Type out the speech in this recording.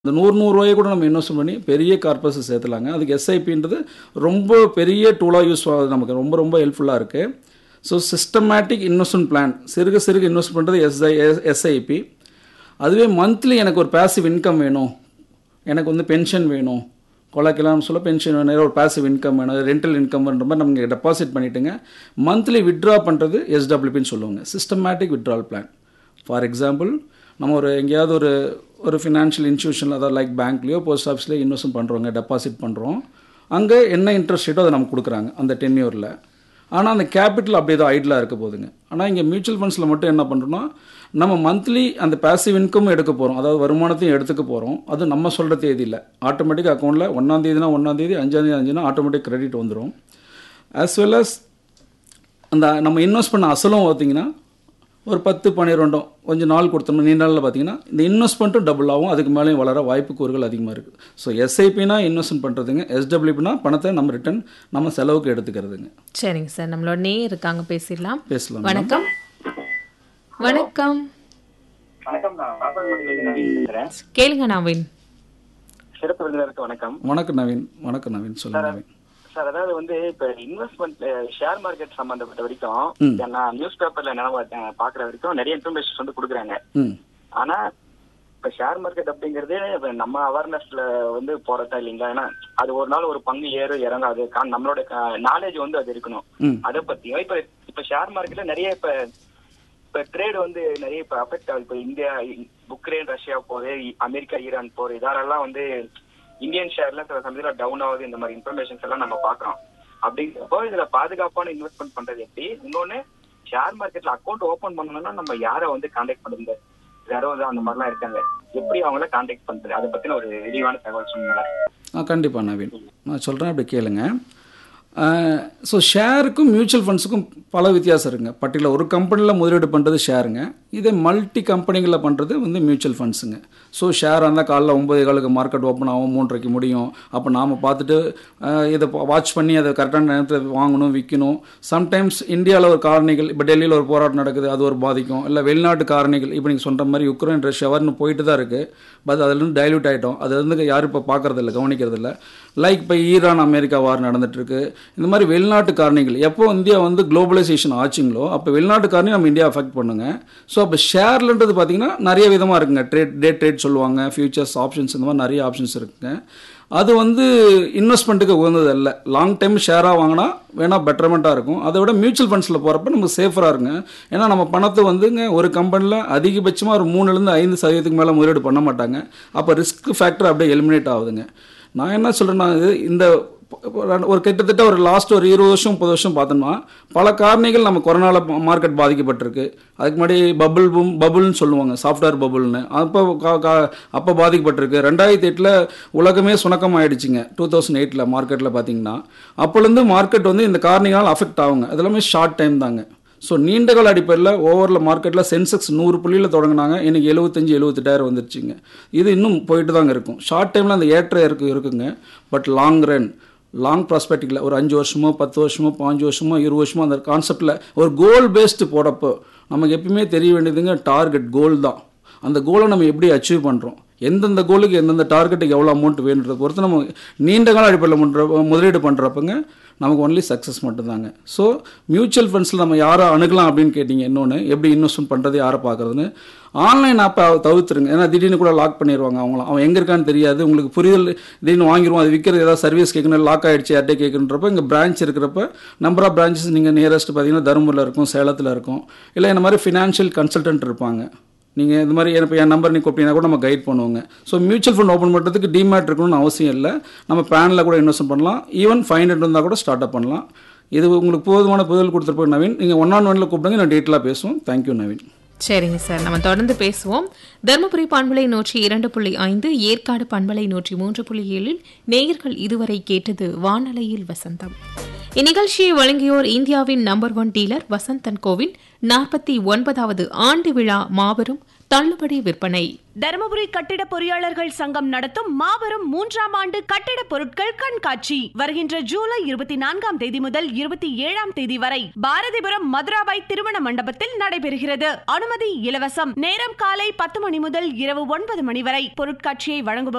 இந்த நூறு நூறுரூவாயை கூட நம்ம இன்வெஸ்ட் பண்ணி பெரிய கார்பஸ் சேர்த்துலாங்க அதுக்கு எஸ்ஐபின்றது ரொம்ப பெரிய டூலாக யூஸ் ஆகுது நமக்கு ரொம்ப ரொம்ப ஹெல்ப்ஃபுல்லாக இருக்குது ஸோ சிஸ்டமேட்டிக் இன்வெஸ்ட்மெண்ட் பிளான் சிறுக சிறுக இன்வெஸ்ட் பண்ணுறது எஸ்ஐ எஸ்ஐபி அதுவே மந்த்லி எனக்கு ஒரு பேசிவ் இன்கம் வேணும் எனக்கு வந்து பென்ஷன் வேணும் கொலைக்கெல்லாம் சொல்ல பென்ஷன் வேணும் ஒரு பேசிவ் இன்கம் வேணும் ரெண்டல் இன்கம்ன்ற மாதிரி நமக்கு டெபாசிட் பண்ணிவிட்டுங்க மந்த்லி வித்ட்ரா பண்ணுறது எஸ்டபிள்யூபின்னு சொல்லுவாங்க systematic withdrawal plan for example நம்ம ஒரு எங்கேயாவது ஒரு ஒரு ஃபினான்ஷியல் இன்ஸ்டியூஷனில் அதாவது லைக் பேங்க்லேயோ போஸ்ட் ஆஃபீஸ்லேயோ இன்வெஸ்ட் பண்ணுறோங்க டெபாசிட் பண்ணுறோம் அங்கே என்ன இன்ட்ரெஸ்ட் ரேட்டோ அதை நமக்கு கொடுக்குறாங்க அந்த டென்யூரில் ஆனால் அந்த கேபிட்டல் அப்படியே தான் ஐடிலாக இருக்க போகுதுங்க ஆனால் இங்கே மியூச்சுவல் ஃபண்ட்ஸில் மட்டும் என்ன பண்ணுறோன்னா நம்ம மந்த்லி அந்த பேசிவ் இன்கம் எடுக்க போகிறோம் அதாவது வருமானத்தையும் எடுத்துக்க போகிறோம் அது நம்ம சொல்கிற தேதியில் ஆட்டோமேட்டிக் அக்கௌண்ட்டில் ஒன்றாந்தேதினா ஒன்றாந்தேதி அஞ்சாந்தேதி அஞ்சுனா ஆட்டோமேட்டிக் கிரெடிட் வந்துடும் ஆஸ் வெல் அஸ் அந்த நம்ம இன்வெஸ்ட் பண்ண அசலும் பார்த்தீங்கன்னா ஒரு பத்து பன்னிரெண்டும் கொஞ்சம் நாள் கொடுத்தோம்னா நீண்ட நாளில் பார்த்தீங்கன்னா இந்த இன்வெஸ்ட்மெண்ட்டும் டபுள் ஆகும் அதுக்கு மேலேயும் வளர வாய்ப்பு கூறுகள் அதிகமாக இருக்குது ஸோ எஸ்ஐபினா இன்வெஸ்ட்மெண்ட் பண்ணுறதுங்க எஸ்டபிள்யூபினா பணத்தை நம்ம ரிட்டர்ன் நம்ம செலவுக்கு எடுத்துக்கிறதுங்க சரிங்க சார் நம்மளோட நே இருக்காங்க பேசிடலாம் பேசலாம் வணக்கம் வணக்கம் வணக்கம் நான் பாப்பாக்குடியிலிருந்து நவீன் பேசுறேன் கேளுங்க நவீன் சிறப்பு விருந்தினருக்கு வணக்கம் வணக்கம் நவீன் வணக்கம் நவீன் சொல்லுங்க நவீன் சார் அதாவது வந்து இப்ப இன்வெஸ்ட்மெண்ட் ஷேர் மார்க்கெட் சம்பந்தப்பட்ட வரைக்கும் நான் நியூஸ் பேப்பர்ல நினைவு பாக்குற வரைக்கும் நிறைய இன்ஃபர்மேஷன் வந்து கொடுக்குறாங்க ம் ஆனா இப்ப ஷேர் மார்க்கெட் அப்படிங்கறது இப்ப நம்ம அவேர்னஸ்ல வந்து போறதா இல்லைங்களா ஏன்னா அது ஒரு நாள் ஒரு பங்கு ஏறும் இறங்கும் அது கா- நம்மளோட நாலேஜ் வந்து அது இருக்கணும் ம் அதை பத்தியும் இப்ப இப்ப ஷேர் மார்க்கெட்ல நிறைய இப்ப இப்ப ட்ரேட் வந்து நிறைய இப்ப அஃபெக்ட் ஆகுது இப்ப இந்தியா உக்ரைன் ரஷ்யா போது இ- அமெரிக்கா ஈரான் போர் இதெல்லாம் வந்து இந்தியன் ஷேர்ல சில சமயத்துல டவுன் ஆகுது இந்த மாதிரி இன்ஃபர்மேஷன்ஸ் எல்லாம் நம்ம பாக்குறோம் அப்படிங்கிறப்போ இதுல பாதுகாப்பான இன்வெஸ்ட்மெண்ட் பண்றது எப்படி இன்னொன்னு ஷேர் மார்க்கெட்ல அக்கௌண்ட் ஓபன் பண்ணணும்னா நம்ம யாரை வந்து கான்டாக்ட் பண்ணுங்க யாரோ வந்து அந்த மாதிரிலாம் இருக்காங்க எப்படி அவங்கள கான்டாக்ட் பண்றது அதை பத்தின ஒரு விரிவான தகவல் சொன்னீங்க ஆ கண்டிப்பாக நவீன் நான் சொல்கிறேன் அப்படி கேளுங்க ஸோ ஷேருக்கும் மியூச்சுவல் ஃபண்ட்ஸுக்கும் பல வித்தியாசம் இருக்குங்க பர்டிகுலர் ஒரு கம்பெனியில் முதலீடு பண்ணுறது ஷேருங்க இதே மல்டி கம்பெனிகளில் பண்ணுறது வந்து மியூச்சுவல் ஃபண்ட்ஸுங்க ஸோ ஷேர் இருந்தால் காலைல ஒம்பது காலுக்கு மார்க்கெட் ஓப்பன் ஆகும் மூன்றரைக்கு முடியும் அப்போ நாம் பார்த்துட்டு அஹ், இதை வாட்ச் பண்ணி அதை கரெக்டான நேரத்தில் வாங்கணும் விற்கணும் சம்டைம்ஸ் இந்தியாவில் ஒரு காரணிகள் இப்போ டெல்லியில் ஒரு போராட்டம் நடக்குது அது ஒரு பாதிக்கும் இல்லை வெளிநாட்டு காரணிகள் இப்போ நீங்கள் சொல்கிற மாதிரி யுக்ரைன் ரஷ்யா வரணும் போயிட்டு தான் இருக்குது பட் அதுலேருந்து டைல்யூட் ஆகிட்டோம் அது வந்து யாரும் இப்போ பார்க்கறது இல்லை கவனிக்கிறது இல்லை லைக் இப்போ ஈரான் அமெரிக்கா வார் நடந்துட்டுருக்கு இந்த மாதிரி வெளிநாட்டு காரணிகள் எப்போ இந்தியா வந்து குளோபலைசேஷன் ஆச்சுங்களோ அப்போ வெளிநாட்டு காரணி நம்ம இந்தியா அஃபெக்ட் பண்ணுங்க ஸோ அப்போ ஷேர்லன்றது பார்த்தீங்கன்னா நிறைய விதமாக இருக்குங்க ட்ரேட் டே ட்ரேட் சொல்லுவாங்க ஃபியூச்சர்ஸ் ஆப்ஷன்ஸ் இந்த மாதிரி நிறைய ஆப்ஷன்ஸ் இருக்குங்க அது வந்து இன்வெஸ்ட்மெண்ட்டுக்கு உகந்தது அல்ல லாங் டைம் ஷேராக வாங்கினா வேணால் பெட்டர்மெண்ட்டாக இருக்கும் அதை விட மியூச்சுவல் ஃபண்ட்ஸில் போகிறப்ப நமக்கு சேஃபராக இருங்க ஏன்னா நம்ம பணத்தை வந்துங்க ஒரு கம்பெனியில் அதிகபட்சமாக ஒரு மூணுலேருந்து ஐந்து சதவீதத்துக்கு மேலே முதலீடு பண்ண மாட்டாங்க அப்போ ரிஸ்க் ஃபேக்டர் அப்படியே எலிமினேட் ஆகுதுங்க நான் என்ன சொல்கிறேன்னா இது இந்த ஒரு கிட்டத்தட்ட ஒரு லாஸ்ட் ஒரு இருபது வருஷம் முப்பது வருஷம் பார்த்தோம்னா பல காரணிகள் நம்ம கொரோனாவில் மார்க்கெட் பாதிக்கப்பட்டிருக்கு அதுக்கு முன்னாடி பபுள் பூம் பபுள்னு சொல்லுவாங்க சாஃப்ட்வேர் பபுள்னு அப்போ கா- கா- அப்போ பாதிக்கப்பட்டிருக்கு ரெண்டாயிரத்தி எட்டில் உலகமே சுணக்கம் ஆயிடுச்சுங்க டூ தௌசண்ட் எயிட்டில் மார்க்கெட்டில் பார்த்தீங்கன்னா அப்போலேருந்து மார்க்கெட் வந்து இந்த காரணிகளால் அஃபெக்ட் ஆகுங்க அது எல்லாமே ஷார்ட் டைம் தாங்க ஸோ நீண்டகால அடிப்படையில் ஓவரில் மார்க்கெட்டில் சென்செக்ஸ் நூறு புள்ளியில் தொடங்கினாங்க இன்னைக்கு எழுபத்தஞ்சு எழுபத்தெட்டாயிரம் வந்துருச்சுங்க இது இன்னும் போயிட்டு தாங்க இருக்கும் ஷார்ட் டைமில் அந்த ஏற்ற இருக்கு இருக்குங்க பட் லாங் ரன் லாங் ப்ராஸ்பெக்டில் ஒரு அஞ்சு வருஷமோ பத்து வருஷமோ பாஞ்சு வருஷமோ இருபது வருஷமோ அந்த கான்செப்டில் ஒரு கோல் பேஸ்டு போடப்போ நமக்கு எப்பயுமே தெரிய வேண்டியதுங்க டார்கெட் கோல் தான் அந்த கோலை நம்ம எப்படி அச்சீவ் பண்ணுறோம் எந்தெந்த கோலுக்கு எந்தெந்த டார்கெட்டுக்கு எவ்வளோ அமௌண்ட் வேணுன்றத பொறுத்து நம்ம நீண்ட கால அடிப்படையில் பண்ணுற முதலீடு பண்ணுறப்பங்க நமக்கு ஒன்லி சக்ஸஸ் மட்டும்தாங்க ஸோ மியூச்சுவல் ஃபண்ட்ஸில் நம்ம யாரை அணுகலாம் அப்படின்னு கேட்டிங்க இன்னொன்று எப்படி இன்வெஸ்ட்மெண்ட் பண்ணுறது யாரை பார்க்குறதுன்னு ஆன்லைன் ஆப்பை தவிர்த்துருங்க ஏன்னா திடீர்னு கூட லாக் பண்ணிடுவாங்க அவங்களாம் அவன் எங்கே இருக்கான்னு தெரியாது உங்களுக்கு புரிதல் திடீர்னு வாங்கிடுவோம் அது விற்கிறது ஏதாவது சர்வீஸ் கேட்கணும் லாக் ஆகிடுச்சு யார்ட்டே கேட்குறப்ப இங்கே பிரான்ச் இருக்கிறப்ப நம்பர் ஆஃப் பிரான்ச்சஸ் நீங்கள் நியரஸ்ட் பார்த்தீங்கன்னா தருமபுரியில் இருக்கும் சேலத்தில் இருக்கும் இல்லை இந்த மாதிரி ஃபினான்ஷியல் கன்சல்டன்ட் இருப்பாங்க நீங்கள் இந்த மாதிரி இப்போ என் நம்பர் நீ கூப்பிட்டீங்கன்னா கூட நம்ம கைட் பண்ணுவோங்க ஸோ மியூச்சுவல் ஃபண்ட் ஓப்பன் பண்ணுறதுக்கு டிமேட் இருக்கணும்னு அவசியம் இல்லை நம்ம பேனில் கூட இன்வெஸ்ட் பண்ணலாம் ஈவன் ஃபைவ் ஹண்ட்ரட் இருந்தால் கூட ஸ்டார்ட் அப் பண்ணலாம் இது உங்களுக்கு போதுமான புதல் கொடுத்துருப்போம் நவீன் நீங்கள் ஒன் ஆன் ஒன்ல கூப்பிடுங்க நான் டீட்டெயிலாக பேசுவோம் தேங்க்யூ நவீன் சரிங்க சார் நம்ம தொடர்ந்து பேசுவோம் தருமபுரி பண்பலை நூற்றி இரண்டு புள்ளி ஐந்து ஏற்காடு பண்பலை நூற்றி மூன்று புள்ளி ஏழில் நேயர்கள் இதுவரை கேட்டது வானலையில் வசந்தம் இந்நிகழ்ச்சியை வழங்கியோர் இந்தியாவின் நம்பர் ஒன் டீலர் வசந்தன் கோவின் நாற்பத்தி ஒன்பதாவது ஆண்டு விழா மாபெரும் தள்ளுபடி விற்பனை தருமபுரி கட்டிட பொறியாளர்கள் சங்கம் நடத்தும் மாபெரும் மூன்றாம் ஆண்டு கட்டிட பொருட்கள் கண்காட்சி வருகின்ற ஜூலை இருபத்தி நான்காம் தேதி முதல் இருபத்தி ஏழாம் தேதி வரை பாரதிபுரம் மதுராபாய் திருமண மண்டபத்தில் நடைபெறுகிறது அனுமதி இலவசம் நேரம் காலை பத்து மணி முதல் இரவு ஒன்பது மணி வரை பொருட்காட்சியை வழங்குபவர்